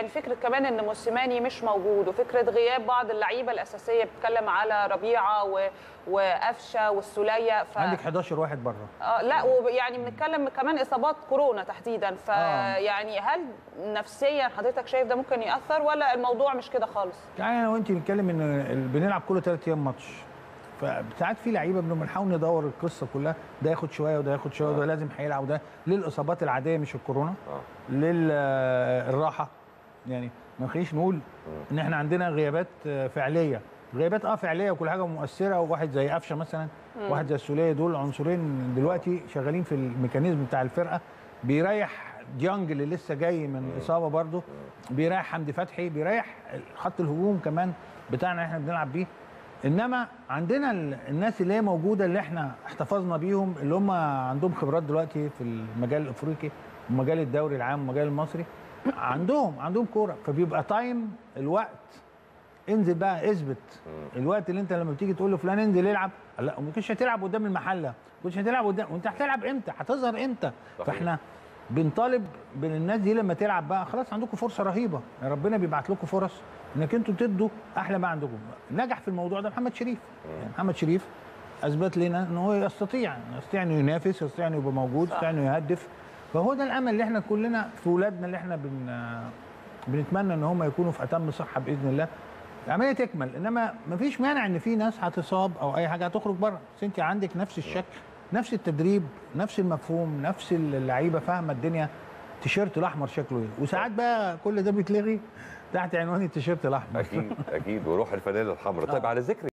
يعني فكره كمان ان موسيماني مش موجود وفكره غياب بعض اللعيبه الاساسيه بتتكلم على ربيعه و... وقفشه والسوليه ف... عندك 11 واحد بره آه لا ويعني بنتكلم كمان اصابات كورونا تحديدا فيعني هل نفسيا حضرتك شايف ده ممكن ياثر ولا الموضوع مش كده خالص؟ يعني انا وانت بنتكلم ان ال- بنلعب كل ثلاث ايام ماتش فساعات في لعيبه بنحاول ندور القصه كلها ده ياخد شويه وده ياخد شويه وده لازم هيلعب وده للاصابات العاديه مش الكورونا للراحه يعني ما نخليش نقول ان احنا عندنا غيابات آه، فعليه غيابات اه فعليه وكل حاجه مؤثره وواحد زي قفشه مثلا واحد زي السوليه دول عنصرين دلوقتي شغالين في الميكانيزم بتاع الفرقه بيريح ديانج اللي لسه جاي من اصابه برده بيريح حمدي فتحي بيريح خط الهجوم كمان بتاعنا احنا بنلعب بيه انما عندنا ال- الناس اللي هي موجوده اللي احنا احتفظنا بيهم اللي هم عندهم خبرات دلوقتي في المجال الافريقي ومجال الدوري العام والمجال المصري عندهم عندهم كوره فبيبقى تايم الوقت انزل بقى اثبت الوقت اللي انت لما بتيجي تقول لفلان انزل العب لا ما كنتش هتلعب قدام المحله ما كنتش هتلعب قدام وانت هتلعب امتى هتظهر امتى صحيح. فاحنا بنطالب بين الناس دي لما تلعب بقى خلاص عندكم فرصه رهيبه يعني ربنا بيبعت لكم فرص انك انتوا تدوا احلى ما عندكم نجح في الموضوع ده محمد شريف يعني محمد شريف اثبت لنا ان هو يستطيع يستطيع انه ينافس يستطيع انه يبقى موجود يستطيع انه يهدف فهو ده الامل اللي احنا كلنا في اولادنا اللي احنا بن بنتمنى ان هم يكونوا في اتم صحه باذن الله العمليه تكمل انما مفيش مانع ان في ناس هتصاب او اي حاجه هتخرج بره بس انت عندك نفس الشكل نفس التدريب نفس المفهوم نفس اللعيبه فاهمه الدنيا التيشيرت الاحمر شكله ايه وساعات بقى كل ده بيتلغي تحت عنوان التيشيرت الاحمر اكيد اكيد وروح الفانيلا الحمراء طيب آه. على ذكر